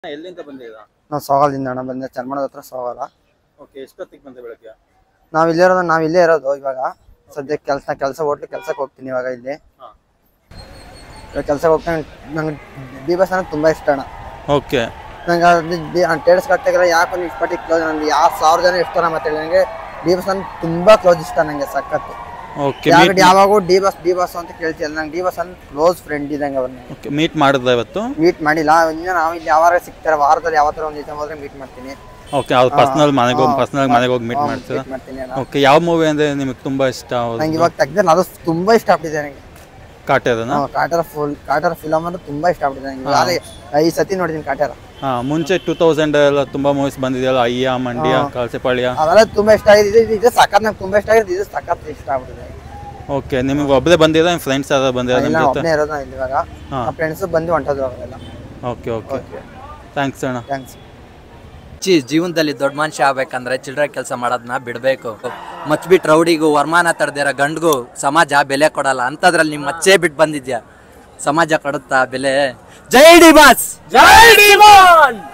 ಎಲ್ಲಿಂದ ಬಂದಿದ್ದೀರಾ ನಾವು ಸೋಗಾಲದಿಂದ ಅಣ್ಣ ಬಂದೆ ಚರ್ಮಣದ ಹತ್ರ ಸೋಗಾಲ ಓಕೆ ಎಷ್ಟೊತ್ತಿಗೆ ಬಂದೆ ಬೆಳಗ್ಗೆ ನಾವು ಇಲ್ಲೇ ಇರೋದು ನಾವು ಇಲ್ಲೇ ಇರೋದು ಇವಾಗ ಸದ್ಯಕ್ಕೆ ಕೆಲಸ ಕೆಲಸ ಹೋಟ್ಲು ಕೆಲ್ಸಕ್ಕೆ ಹೋಗ್ತೀನಿ ಇವಾಗ ಇಲ್ಲಿ ಹಾ. ಇವಾಗ ಕೆಲ್ಸಕ್ಕೆ ಹೋಗ್ತೀನಿ ನಂಗೆ ಡಿ ಬಸ್ ಅಂದ್ರೆ ತುಂಬಾ ಇಷ್ಟ ಅಣ್ಣ ಓಕೆ ನಂಗೆ ಟೇಡ್ಸ್ ಕಟ್ಟಾಗೆಲ್ಲ ಯಾಕೆ ಒಂದು ಇಷ್ಟಪಟ್ಟು ಕ್ಲೋಸ್ ನನಗೆ ಯಾರು ಸಾವಿರ ಜನ ಇಷ್ಟ ಮತ್ತೆ ನನಗೆ ಡಿ ಬಸ್ ಅಂದ್ರೆ ತುಂಬಾ ಕ್ಲೋಸ್ ಇಷ್ಟ ನಂಗೆ ಸಖತ್ತು ಓಕೆ ಯಾವಾಗ ಯಾವಾಗೂ ಡಿ ಬಸ್ ಡಿ ಬಸ್ ಅಂತ ಕೇಳ್ತಿಲ್ಲ ನಂಗೆ ಡಿ ಬಸ್ ಅಂದ್ರೆ ಕ್ಲೋಸ್ ಫ್ರೆಂಡ್ ಇದ್ದಂಗೆ ಅವ್ರನ್ನ ಓಕೆ ಮೀಟ್ ಮಾಡಿದ್ದ ಇವತ್ತು ಮೀಟ್ ಮಾಡಿಲ್ಲ ಇನ್ನು ನಾವು ಇಲ್ಲಿ ಯಾವಾಗ ಸಿಗ್ತಾರೆ ವಾರದಲ್ಲಿ ಯಾವತ್ತರ ಒಂದು ದಿವಸ ಹೋದ್ರೆ ಮೀಟ್ ಮಾಡ್ತೀನಿ ಓಕೆ ಅವ್ರು ಪರ್ಸ್ನಲ್ ಮನೆಗೆ ಹೋಗಿ ಹಾ, ಪರ್ಸ್ನಲ್ ಹಾ, ಮನೆಗೆ ಹೋಗಿ ಮೀಟ್ ಹಾ, ಮಾಡ್ತೀರಾ meet ಮಾಡ್ತೀನಿ ಅಣ್ಣ. ಓಕೆ ಯಾವ ಮೂವಿ ಅಂದ್ರೆ ನಿಮಗೆ ತುಂಬಾ ಇಷ್ಟ ನಂಗೆ ಇವಾಗ ತೆಗ್ದಿಲ್ಲ ಅದು ತುಂಬಾ ಇಷ್ಟ ಆಗ್ಬಿಟ್ಟಿದೆ ನನಗೆ ಕಾಟೇರನ ಹ್ಮ್, ಕಾಟರ ಫುಲ್ ಕಾಟರ ಫಿಲಮ್ ಅಂದ್ರೆ ತುಂಬಾ ಇಷ್ಟ ಆಗ್ಬಿಟ್ಟಿದೆ ನಂಗೆ ಈಗಾಗಲೇ ಐದು ಸತಿ ನೋಡಿದ್ದೀನಿ ಕಾಟರ ಹಾ ಮುಂಚೆ ಟೂ ತೌಸಂಡ್ ಎಲ್ಲ ತುಂಬಾ ಮೂವೀಸ್ ಬಂದಿದೆಯಲ್ಲ ಅಯ್ಯ ಮಂಡ್ಯ ಹಾ. ಕಳಸೆಪಾಳ್ಯ ಅವೆಲ್ಲ ತುಂಬಾ ಇಷ್ಟ ಆಗಿದೆ ಇದು- ಇದು ಸಖತ್ ನಂಗೆ ತುಂಬಾ ಇಷ್ಟ ಆಗಿದೆ ಇದು ಸಖತ್ ಇಷ್ಟ ಆಗ್ಬಿಟ್ಟಿದೆ ಓಕೆ ನಿಮಗೆ ಒಬ್ಬರೇ ಬಂದಿರ ನಿಮ್ಮ ಫ್ರೆಂಡ್ಸ್ ಯಾರು ಬಂದಿರ ಇಲ್ಲ ನಿಮ್ಮ ಜೊತೆ ಒಬ್ಬನೇ ಇರೋದು ನಾನು ಇಲ್ಲಿ ಇವಾಗ ಹಾ. ಫ್ರೆಂಡ್ಸ್ ಬಂದು ಹೊಂಟೋದ್ರು ಅವೆಲ್ಲ ಓಕೆ ಓಕೆ ಥ್ಯಾಂಕ್ಸ್ ಅಣ್ಣ ಥ್ಯಾಂಕ್ಸ್ ಚಿ ಜೀವನದಲ್ಲಿ ದೊಡ್ಡ ಮನುಷ್ಯ ಆಗ್ಬೇಕಂದ್ರೆ ಚಿಲ್ಲರೆ ಕೆಲಸ ಮಾಡೋದನ್ನ ಬಿಡಬೇಕು ಮಚ್ಬಿಟ್ಟು ರೌಡಿಗೂ ವರಮಾನ ತಡೆದಿರೋ ಗಂಡ್ಗೂ ಸಮಾಜ ಬೆಲೆ ಕೊಡಲ್ಲ ಅಂಥದ್ರಲ್ಲಿ ನಿಮ್ಮ ಮಚ್ಚೇ ಬಿಟ್ಟು ಬಂದಿದ್ಯಾ ಸಮಾಜ ಕೊಡುತ್ತಾ ಬೆಲೆ ಜೈ ಡಿ ಬಾಸ್ ಜೈ ಡಿ